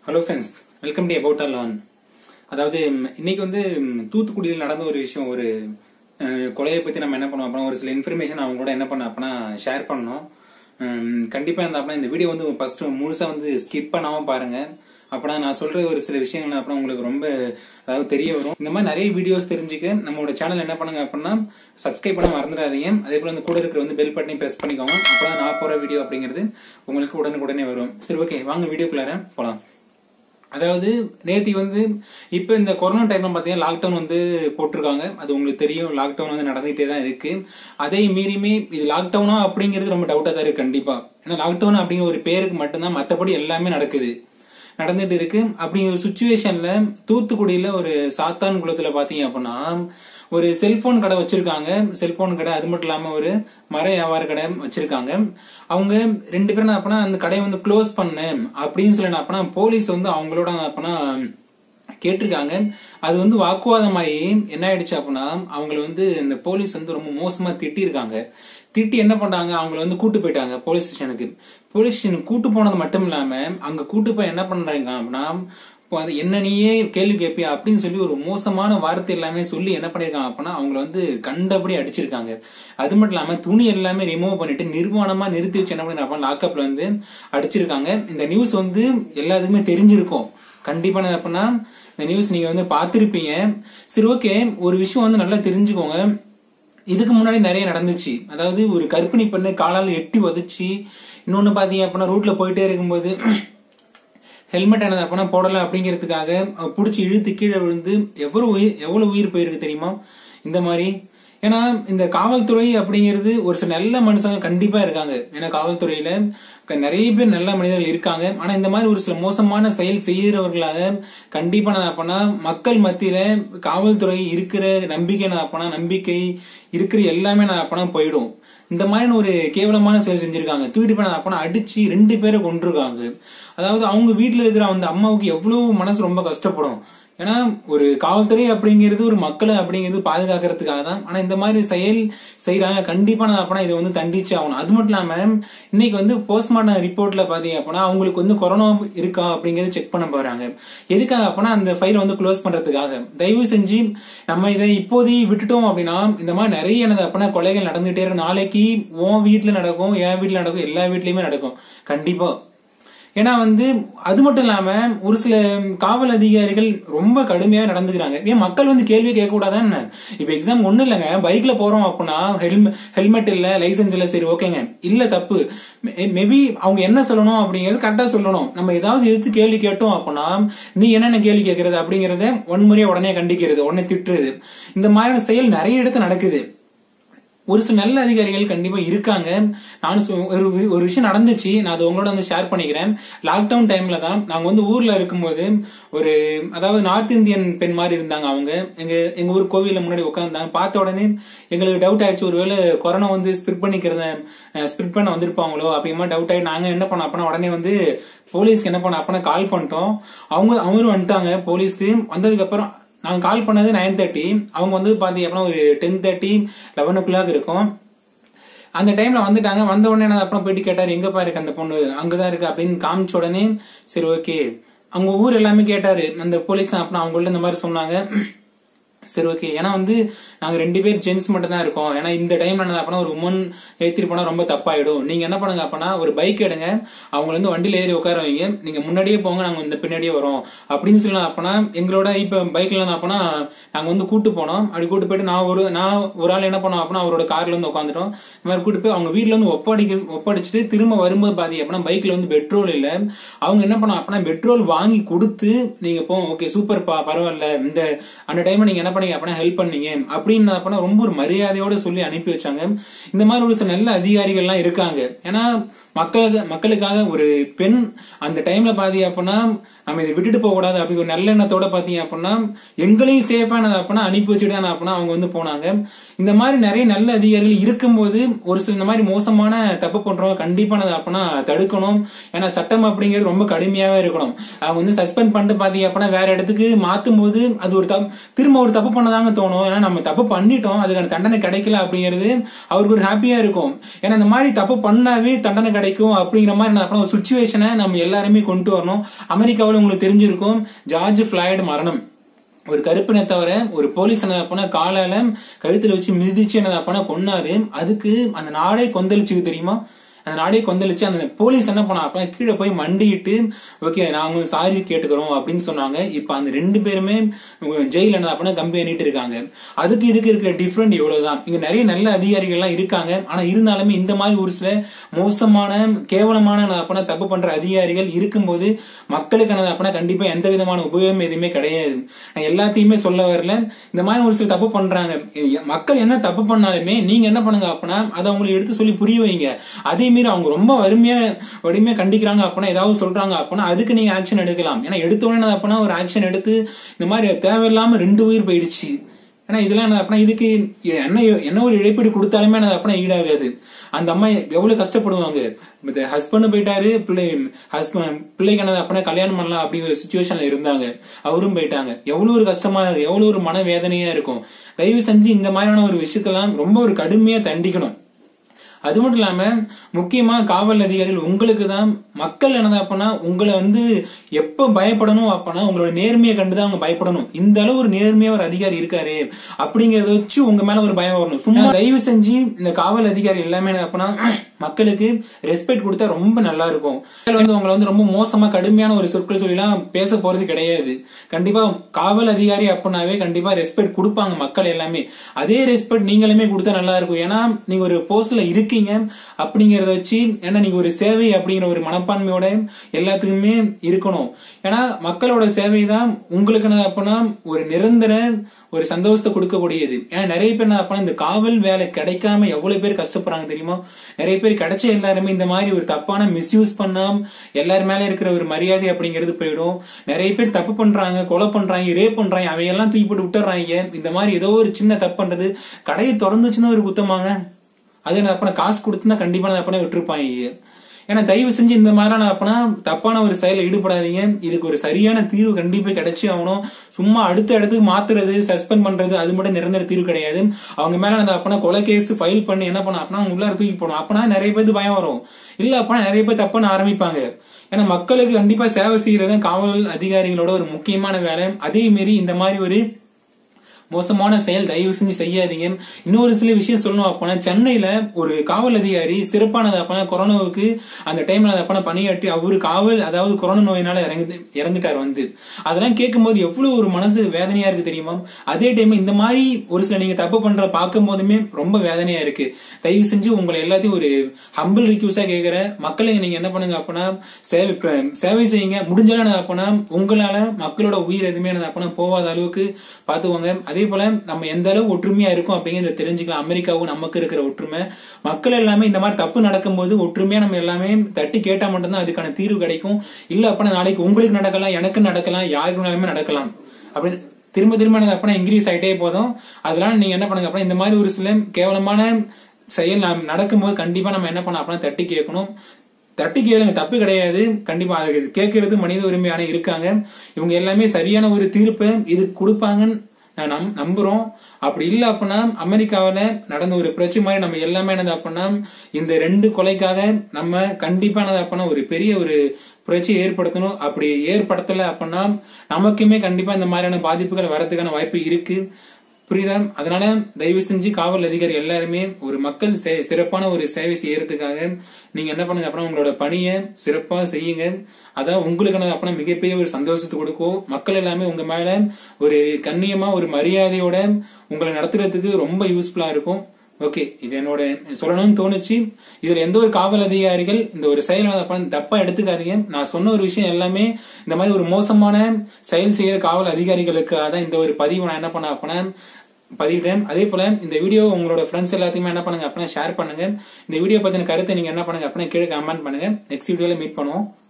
hello friends welcome to about lawn அதாவது ம், இன்னைக்கு வந்து ம், தூத்துக்குடியில் நடந்த ஒரு விஷயம் ஒரு அஹ், கொலையை பத்தி நம்ம என்ன பண்ணோம் அப்படின்னா ஒரு சில இன்ஃபர்மேஷன் அவங்களோட என்ன பண்ணோம் அப்படின்னா ஷேர் பண்ணோம் ம், கண்டிப்பா இந்த அப்படின்னா இந்த வீடியோ வந்து ஃபர்ஸ்ட் முழுசா வந்து ஸ்கிப் பண்ணாம பாருங்க அப்பனா நான் சொல்ற ஒரு சில விஷயங்கள் அப்புறம் உங்களுக்கு ரொம்ப அதாவது தெரிய வரும் இந்த மாதிரி நிறைய வீடியோஸ் தெரிஞ்சுக்க நம்மளோட சேனல் என்ன பண்ணுங்க அப்படின்னா சப்ஸ்கிரைப் பண்ண மறந்துடாதீங்க அதே போல அந்த கூட இருக்கிற வந்து பெல் பட்டனை பிரஸ் பண்ணிக்கோங்க அப்பதான் நான் போற வீடியோ அப்படிங்கிறது உங்களுக்கு உடனுக்குடனே வரும் சரி ஓகே வாங்க வீடியோக்குள்ளார போலாம் அதாவது நேத்தி வந்து இப்ப இந்த கொரோனா டைம்ல பாத்தீங்கன்னா லாக்டவுன் வந்து போட்டிருக்காங்க அது உங்களுக்கு தெரியும் லாக்டவுன் வந்து நடந்துகிட்டே தான் இருக்கு அதை மீறியுமே இது லாக்டவுனா அப்படிங்கிறது ரொம்ப டவுட்டா தான் இருக்கு கண்டிப்பா ஏன்னா லாக்டவுன் அப்படிங்கிற ஒரு பேருக்கு மட்டும்தான் மத்தபடி எல்லாமே நடக்குது நடந்துட்டு இருக்கு அப்படிங்கிற ஒரு சுச்சுவேஷன்ல தூத்துக்குடியில ஒரு சாத்தான் குளத்துல பாத்தீங்க அப்படின்னா ஒரு செல்போன் கடை வச்சிருக்காங்க செல்போன் கடை அது மட்டும் இல்லாம ஒரு மர வியாபார கடை வச்சிருக்காங்க அவங்க ரெண்டு பேரும் என்ன அப்பனா அந்த கடையை வந்து க்ளோஸ் பண்ணேன் அப்படின்னு சொல்லி என்ன அப்பனா போலீஸ் வந்து அவங்களோட அப்பனா கேட்டிருக்காங்க அது வந்து வாக்குவாதமாயி என்ன ஆயிடுச்சு அப்படின்னா அவங்கள வந்து இந்த போலீஸ் வந்து ரொம்ப மோசமா திட்டிருக்காங்க திட்டி என்ன பண்றாங்க அவங்கள வந்து கூட்டு போயிட்டாங்க போலீஸ் ஸ்டேஷனுக்கு போலீஸ் ஸ்டேஷனுக்கு கூட்டு போனது மட்டும் இல்லாம அங்க கூட்டு போய் என்ன பண்றாங்க அப்படின்னா இப்போ அது என்ன நீயே கேள்வி கேட்பியா அப்படின்னு சொல்லி ஒரு மோசமான வார்த்தை எல்லாமே சொல்லி என்ன பண்ணிருக்காங்க அப்படின்னா அவங்கள வந்து கண்டபடி அடிச்சிருக்காங்க அது மட்டும் இல்லாம துணி எல்லாமே ரிமூவ் பண்ணிட்டு நிர்வாணமா நிறுத்தி வச்சு என்ன பண்ணி லாக்அப்ல வந்து அடிச்சிருக்காங்க இந்த நியூஸ் வந்து எல்லாத்துக்குமே தெரிஞ்சிருக்கும் கண்டிப்பா என்ன அப்படின்னா இந்த நியூஸ் நீங்க வந்து பார்த்திருப்பீங்க சரி ஓகே ஒரு விஷயம் வந்து நல்லா தெரிஞ்சுக்கோங்க இதுக்கு முன்னாடி நிறைய நடந்துச்சு அதாவது ஒரு கர்ப்பிணி பெண்ணு காலால் எட்டி உதச்சி இன்னொன்னு பாத்தீங்க அப்படின்னா ரூட்ல போயிட்டே இருக்கும்போது ஹெல்மெட் என்னது அப்பனா போடல அப்படிங்கிறதுக்காக அஹ், புடிச்சு இழுத்து கீழே விழுந்து எவ்வளவு உயிர் எவ்வளவு உயிர் போயிருக்கு தெரியுமா இந்த மாதிரி ஏன்னா இந்த காவல்துறை அப்படிங்கிறது ஒரு சில நல்ல மனுஷங்க கண்டிப்பா இருக்காங்க ஏன்னா காவல்துறையில க- நிறைய பேர் நல்ல மனிதர்கள் இருக்காங்க ஆனா இந்த மாதிரி ஒரு சில மோசமான செயல் செய்யறவர்களாக கண்டிப்பா நான் அப்பனா மக்கள் மத்தியில காவல்துறை இருக்கிற நம்பிக்கை நான் அப்பனா நம்பிக்கை இருக்கிற எல்லாமே நான் அப்பனா போயிடும் இந்த மாதிரி ஒரு கேவலமான செயல் செஞ்சிருக்காங்க தூக்கிட்டு போய் அப்பனா அடிச்சு ரெண்டு பேரை கொண்டிருக்காங்க அதாவது அவங்க வீட்டுல இருக்கிற அந்த அம்மாவுக்கு எவ்வளவு மனசு ரொம்ப கஷ்டப்படும் ஏன்னா ஒரு காவல்துறை அப்படிங்கிறது ஒரு மக்களை அப்படிங்கிறது பாதுகாக்கிறதுக்காக தான் ஆனா இந்த மாதிரி செயல் செய்யறாங்க கண்டிப்பா நான் அப்பனா இதை வந்து தண்டிச்சு ஆகணும் அது மட்டும் இல்லாம இன்னைக்கு வந்து போஸ்ட்மார்ட்டம் ரிப்போர்ட்ல பாத்தீங்க அப்படின்னா அவங்களுக்கு வந்து கொரோனா இருக்கா அப்படிங்கறது செக் பண்ண போறாங்க எதுக்காக அப்படின்னா அந்த ஃபைல் வந்து க்ளோஸ் பண்றதுக்காக தயவு செஞ்சு நம்ம இதை இப்போதைக்கு விட்டுட்டோம் அப்படின்னா இந்த மாதிரி நிறைய என்னது அப்படின்னா கொலைகள் நடந்துகிட்டே இருக்கு நாளைக்கு உன் வீட்டுல நடக்கும் என் வீட்டுல நடக்கும் எல்லா வீட்லயுமே நடக்கும் கண்டிப்பா ஏன்னா வந்து அது மட்டும் இல்லாம ஒரு சில காவல் அதிகாரிகள் ரொம்ப கடுமையா நடந்துக்கிறாங்க ஏன் மக்கள் வந்து கேள்வி கேட்க கூடாதான்னு இப்ப எக்ஸாம் ஒண்ணு இல்லைங்க பைக்ல போறோம் அப்படின்னா ஹெல்மெட் ஹெல்மெட் இல்ல லைசென்ஸ் இல்ல சரி ஓகேங்க இல்ல தப்பு மேபி அவங்க என்ன சொல்லணும் அப்படிங்கறது கரெக்டா சொல்லணும் நம்ம ஏதாவது எதிர்த்து கேள்வி கேட்டோம் அப்படின்னா நீ என்னென்ன கேள்வி கேட்கறது அப்படிங்கறத வன்முறையை உடனே கண்டிக்கிறது உடனே திட்டுறது இந்த மாதிரியான செயல் நிறைய இடத்துல நடக்குது ஒரு சில நல்ல அதிகாரிகள் கண்டிப்பா இருக்காங்க நானும் சொ- ஒரு வி- ஒரு விஷயம் நடந்துச்சு நான் அது உங்களோட வந்து ஷேர் பண்ணிக்கிறேன் லாக்டவுன் டைம்ல தான் நாங்க வந்து ஊர்ல இருக்கும்போது ஒரு அதாவது நார்த் இந்தியன் பெண் மாதிரி இருந்தாங்க அவங்க எங்க எங்க ஊர் கோவில்ல முன்னாடி உட்காந்துருந்தாங்க பார்த்த உடனே எங்களுக்கு டவுட் ஆயிடுச்சு ஒருவேளை கொரோனா வந்து ஸ்பிரிட் பண்ணிக்கிறத ஸ்பிரிட் பண்ண வந்திருப்பாங்களோ அப்படிமா டவுட் ஆயிட்டு நாங்க என்ன பண்ணோம் அப்பனா உடனே வந்து போலீஸ்க்கு என்ன பண்ண அப்பனா கால் பண்ணிட்டோம் அவங்க அவங்களும் வந்துட்டாங்க போலீஸ் வந்ததுக்கு அப்புறம் நாங்க கால் பண்ணது நைன் தேர்ட்டி அவங்க வந்து பாத்தீங்க அப்படின்னா ஒரு ten thirty eleven o'clock இருக்கும் அந்த டைம்ல வந்துட்டாங்க வந்த உடனே நான் அப்புறம் போயிட்டு கேட்டாரு எங்கப்பா இருக்கு அந்த பொண்ணு அங்கதான் இருக்கு அப்படின்னு காமிச்ச உடனே சரி ஓகே அவங்க ஊர் எல்லாமே கேட்டாரு அந்த போலீஸ் அப்புறம் அவங்கள்ட்ட இந்த மாதிரி சொன்னாங்க சரி ஓகே ஏன்னா வந்து நாங்க ரெண்டு பேர் ஜென்ஸ் மட்டும் தான் இருக்கோம் ஏன்னா இந்த டைம்ல என்ன அப்படின்னா ஒரு உமன் ஏத்திட்டு போனா ரொம்ப தப்பாயிடும் நீங்க என்ன பண்ணுங்க அப்படின்னா ஒரு பைக் எடுங்க அவங்கள வந்து வண்டியில ஏறி உட்கார வைங்க நீங்க முன்னாடியே போங்க நாங்க இந்த பின்னாடியே வரோம் அப்படின்னு சொல்லி அப்பனா எங்களோட இப்ப பைக்ல இருந்து அப்பனா நாங்க வந்து கூட்டு போனோம் அப்படி கூட்டு போயிட்டு நான் ஒரு நான் ஒரு ஆள் என்ன பண்ணோம் அப்படின்னா அவரோட கார்ல வந்து உட்காந்துட்டோம் இந்த மாதிரி கூட்டு போய் அவங்க வீட்ல வந்து ஒப்படைக்க ஒப்படைச்சிட்டு திரும்ப வரும்போது பாத்தீங்க அப்படின்னா பைக்ல வந்து பெட்ரோல் இல்ல அவங்க என்ன பண்ணோம் அப்படின்னா பெட்ரோல் வாங்கி கொடுத்து நீங்க போ ஓகே சூப்பர் பா பரவாயில்ல இந்த அந்த டைம்ல நீங்க என்ன பண்ணீங்க அப்படின்னா ஹெல்ப் பண்ணீங்க அப்படின்னு அப்படின்னா ரொம்ப ஒரு மரியாதையோட சொல்லி அனுப்பி வச்சாங்க இந்த மாதிரி ஒரு சில நல்ல அதிகாரிகள்லாம் இருக்காங்க ஏன்னா மக்களுக்கு மக்களுக்காக ஒரு பெண் அந்த டைம்ல பாத்தீங்க அப்படின்னா நம்ம இதை விட்டுட்டு போக கூடாது அப்படி ஒரு நல்ல எண்ணத்தோட பாத்தீங்க அப்படின்னா எங்களையும் சேஃபானது அப்படின்னா அனுப்பி வச்சுட்டு தான் அப்படின்னா அவங்க வந்து போனாங்க இந்த மாதிரி நிறைய நல்ல அதிகாரிகள் இருக்கும்போது ஒரு சில இந்த மாதிரி மோசமான தப்பு பண்றவங்க கண்டிப்பானது அப்படின்னா தடுக்கணும் ஏன்னா சட்டம் அப்படிங்கிறது ரொம்ப கடுமையாவே இருக்கணும் அவங்க வந்து சஸ்பெண்ட் பண்ணிட்டு பாத்தீங்க அப்படின்னா வேற இடத்துக்கு மாத்தும் போது அது ஒரு தப்பு திரும்ப ஒரு தப்பு தப்பு பண்ணதாங்க தோணும் ஏன்னா நம்ம தப்பு பண்ணிட்டோம் அதுக்கான தண்டனை கிடைக்கல அப்படிங்கிறது அவருக்கு ஒரு ஹாப்பியா இருக்கும் ஏன்னா இந்த மாதிரி தப்பு பண்ணாவே தண்டனை கிடைக்கும் அப்படிங்கிற மாதிரி நான் ஒரு சுச்சுவேஷனை நம்ம எல்லாருமே கொண்டு வரணும் அமெரிக்காவில் உங்களுக்கு தெரிஞ்சிருக்கும் ஜார்ஜ் பிளாய்டு மரணம் ஒரு கருப்பினை தவிர ஒரு போலீஸ் என்ன பண்ண காலால கழுத்துல வச்சு மிதிச்சு என்ன பண்ண கொன்னாரு அதுக்கு அந்த நாடே கொந்தளிச்சுக்கு தெரியுமா அந்த நாடே கொந்தளிச்சு அந்த போலீஸ் என்ன பண்ணா அப்ப கீழே போய் மண்டிட்டு ஓகே நாங்க சாரி கேட்டுக்கிறோம் அப்படின்னு சொன்னாங்க இப்ப அந்த ரெண்டு பேருமே ஜெயில என்ன பண்ண கம்பி எண்ணிட்டு இருக்காங்க அதுக்கு இதுக்கு இருக்கிற டிஃபரெண்ட் இவ்வளவுதான் இங்க நிறைய நல்ல அதிகாரிகள் எல்லாம் இருக்காங்க ஆனா இருந்தாலுமே இந்த மாதிரி ஒரு சில மோசமான கேவலமான அப்பனா தப்பு பண்ற அதிகாரிகள் இருக்கும்போது மக்களுக்கு என்ன அப்பனா கண்டிப்பா எந்த விதமான உபயோகம் எதுவுமே கிடையாது நான் எல்லாத்தையுமே சொல்ல வரல இந்த மாதிரி ஒரு சில தப்பு பண்றாங்க மக்கள் என்ன தப்பு பண்ணாலுமே நீங்க என்ன பண்ணுங்க அப்பனா அதை அவங்களுக்கு எடுத்து சொல்லி புரிய வைங்க அதே மீறி அவங்க ரொம்ப வறுமையா வலிமையா கண்டிக்கிறாங்க அப்படின்னா ஏதாவது சொல்றாங்க அப்படின்னா அதுக்கு நீங்க ஆக்ஷன் எடுக்கலாம் ஏன்னா எடுத்த உடனே அப்படின்னா ஒரு ஆக்ஷன் எடுத்து இந்த மாதிரி தேவையில்லாம ரெண்டு உயிர் போயிடுச்சு ஏன்னா இதெல்லாம் என்ன அப்படின்னா இதுக்கு என்ன என்ன ஒரு இழப்பீடு கொடுத்தாலுமே என்ன அப்படின்னா ஈடாகாது அந்த அம்மா எவ்வளவு கஷ்டப்படுவாங்க ஹஸ்பண்ட் போயிட்டாரு பிள்ளை ஹஸ்பண்ட் பிள்ளைக்கு என்ன அப்படின்னா கல்யாணம் பண்ணலாம் அப்படிங்கிற சுச்சுவேஷன்ல இருந்தாங்க அவரும் போயிட்டாங்க எவ்வளவு ஒரு கஷ்டமா எவ்வளவு ஒரு மன வேதனையா இருக்கும் தயவு செஞ்சு இந்த மாதிரியான ஒரு விஷயத்தெல்லாம் ரொம்ப ஒரு கடுமையா தண்டிக்கணும் அது மட்டும் இல்லாம முக்கியமா காவல் அதிகாரிகள் உங்களுக்கு தான் மக்கள் என்னதான் அப்பனா உங்களை வந்து எப்ப பயப்படணும் அப்பனா உங்களோட நேர்மையை கண்டுதான் அவங்க பயப்படணும் இந்த அளவு ஒரு நேர்மையா ஒரு அதிகாரி இருக்காரு அப்படிங்கறத வச்சு உங்க மேல ஒரு பயம் வரணும் சும்மா தயவு செஞ்சு இந்த காவல் அதிகாரி எல்லாமே என்ன அப்பனா மக்களுக்கு ரெஸ்பெக்ட் கொடுத்தா ரொம்ப நல்லா இருக்கும் வந்து உங்களை வந்து ரொம்ப மோசமா கடுமையான ஒரு சொற்கள் சொல்லிலாம் பேச போறது கிடையாது கண்டிப்பா காவல் அதிகாரி அப்படின்னாவே கண்டிப்பா ரெஸ்பெக்ட் கொடுப்பாங்க மக்கள் எல்லாமே அதே ரெஸ்பெக்ட் நீங்களுமே கொடுத்தா நல்லா இருக்கும் ஏன்னா நீங்க ஒரு போஸ்ட்ல இருக்கீங்க அப்படிங்கறத வச்சு ஏன்னா நீங்க ஒரு சேவை அப்படிங்கிற ஒரு மனப்பான்மையோட எல்லாத்துக்குமே இருக்கணும் ஏன்னா மக்களோட சேவை தான் உங்களுக்கு என்ன அப்படின்னா ஒரு நிரந்தர ஒரு சந்தோஷத்தை கொடுக்கக்கூடியது ஏன்னா நிறைய பேர் என்ன அப்பனா இந்த காவல் வேலை கிடைக்காம எவ்வளவு பேர் கஷ்டப்படுறாங்க தெரியுமா நிறைய பேர் கிடைச்ச எல்லாருமே இந்த மாதிரி ஒரு தப்பான மிஸ்யூஸ் பண்ணாம எல்லார் மேல இருக்கிற ஒரு மரியாதை அப்படிங்கிறது போயிடும் நிறைய பேர் தப்பு பண்றாங்க கொலை பண்றாங்க ரேப் பண்றாங்க அவையெல்லாம் தூக்கி போட்டு விட்டுறாங்க இந்த மாதிரி ஏதோ ஒரு சின்ன தப்பு பண்றது கடையை திறந்துச்சுன்னா ஒரு குத்தமாங்க அது என்ன அப்பனா காசு கொடுத்துனா கண்டிப்பா நான் அப்பனா விட்டுருப்பாங்க ஏன்னா தயவு செஞ்சு இந்த மாதிரிலாம் அப்பனா தப்பான ஒரு செயல ஈடுபடாதீங்க இதுக்கு ஒரு சரியான தீர்வு கண்டிப்பா கிடைச்சி ஆகணும் சும்மா அடுத்த இடத்துக்கு மாத்துறது சஸ்பெண்ட் பண்றது அது மட்டும் நிரந்தர தீர்வு கிடையாது அவங்க மேல அந்த அப்பனா கொலை கேஸ் ஃபைல் பண்ணி என்ன பண்ண அப்பனா உள்ளார தூக்கி போடும் அப்பனா நிறைய பேருக்கு பயம் வரும் இல்ல அப்பனா நிறைய பேர் தப்புன்னு ஆரம்பிப்பாங்க ஏன்னா மக்களுக்கு கண்டிப்பா சேவை செய்யறது காவல் அதிகாரிகளோட ஒரு முக்கியமான வேலை அதே மாரி இந்த மாதிரி ஒரு மோசமான செயல் தயவு செஞ்சு செய்யாதீங்க இன்னொரு சில விஷயம் சொல்லணும் அப்பனா சென்னையில ஒரு காவல் அதிகாரி சிறப்பானது அப்பனா கொரோனாவுக்கு அந்த டைம்ல அப்பனா பணியாற்றி அவரு காவல் அதாவது கொரோனா நோயினால இறந்து இறந்துட்டார் வந்து அதெல்லாம் கேட்கும்போது எவ்வளவு ஒரு மனசு வேதனையா இருக்கு தெரியுமா அதே டைம் இந்த மாதிரி ஒரு சில நீங்க தப்பு பண்ற பார்க்கும் போதுமே ரொம்ப வேதனையா இருக்கு தயவு செஞ்சு உங்களை எல்லாத்தையும் ஒரு ஹம்பிள் ரிக்யூஸா கேட்கிற மக்களை நீங்க என்ன பண்ணுங்க அப்பனா சேவை சேவை செய்யுங்க முடிஞ்சாலும் அப்பனா உங்களால மக்களோட உயிர் எதுவுமே அப்பனா போகாத அளவுக்கு பாத்துக்கோங்க அதே போல நம்ம எந்த அளவு ஒற்றுமையா இருக்கும் அப்படிங்கிறத தெரிஞ்சுக்கலாம் அமெரிக்காவும் நமக்கு இருக்கிற ஒற்றுமை மக்கள் எல்லாமே இந்த மாதிரி தப்பு நடக்கும்போது ஒற்றுமையா நம்ம எல்லாமே தட்டி கேட்டா மட்டும்தான் அதுக்கான தீர்வு கிடைக்கும் இல்ல அப்பனா நாளைக்கு உங்களுக்கு நடக்கலாம் எனக்கு நடக்கலாம் யாருக்குனாலுமே நடக்கலாம் அப்படின்னு திரும்ப திரும்ப அப்பனா இன்க்ரீஸ் ஆயிட்டே போதும் அதெல்லாம் நீங்க என்ன பண்ணுங்க அப்படின்னா இந்த மாதிரி ஒரு சில கேவலமான செயல் நடக்கும்போது கண்டிப்பா நம்ம என்ன பண்ண அப்படின்னா தட்டி கேட்கணும் தட்டி கேளுங்க தப்பு கிடையாது கண்டிப்பா அது கேட்கறது மனித உரிமையான இருக்காங்க இவங்க எல்லாமே சரியான ஒரு தீர்ப்பை இது கொடுப்பாங்கன்னு நம் நம்புறோம் அப்படி இல்ல அப்படின்னா அமெரிக்காவில நடந்த ஒரு பிரச்சனை மாதிரி நம்ம எல்லாமே என்னது அப்படின்னா இந்த ரெண்டு கொலைக்காக நம்ம கண்டிப்பா என்னது அப்படின்னா ஒரு பெரிய ஒரு புரட்சியை ஏற்படுத்தணும் அப்படி ஏற்படுத்தல அப்படின்னா நமக்குமே கண்டிப்பா இந்த மாதிரியான பாதிப்புகள் வரதுக்கான வாய்ப்பு இருக்கு புரியுதா அதனால தயவு செஞ்சு காவல் அதிகாரி எல்லாருமே ஒரு மக்கள் சிறப்பான ஒரு சேவை செய்யறதுக்காக நீங்க என்ன பண்ணுங்க அப்புறம் உங்களோட பணியை சிறப்பா செய்யுங்க அதான் உங்களுக்கு அப்புறம் மிகப்பெரிய ஒரு சந்தோஷத்தை கொடுக்கும் மக்கள் எல்லாமே உங்க மேல ஒரு கண்ணியமா ஒரு மரியாதையோட உங்களை நடத்துறதுக்கு ரொம்ப யூஸ்ஃபுல்லா இருக்கும் ஓகே இது என்னோட சொல்லணும்னு தோணுச்சு இதுல எந்த ஒரு காவல் அதிகாரிகள் இந்த ஒரு செயல் தப்பா எடுத்துக்காதீங்க நான் சொன்ன ஒரு விஷயம் எல்லாமே இந்த மாதிரி ஒரு மோசமான செயல் செய்யற காவல் அதிகாரிகளுக்காக தான் இந்த ஒரு பதிவு நான் என்ன பண்ண அப்படின்னா பதிவிட்டேன் அதே போல இந்த வீடியோ உங்களோட ஃப்ரெண்ட்ஸ் எல்லாத்தையுமே என்ன பண்ணுங்க அப்படின்னா ஷேர் பண்ணுங்க இந்த வீடியோ பத்தின கருத்தை நீங்க என்ன பண்ணுங்க அப்படின்னா கீழே கமெண்ட் பண்ணுங்க நெக்ஸ்ட் வீடியோல மீட் பண்ணுவோம்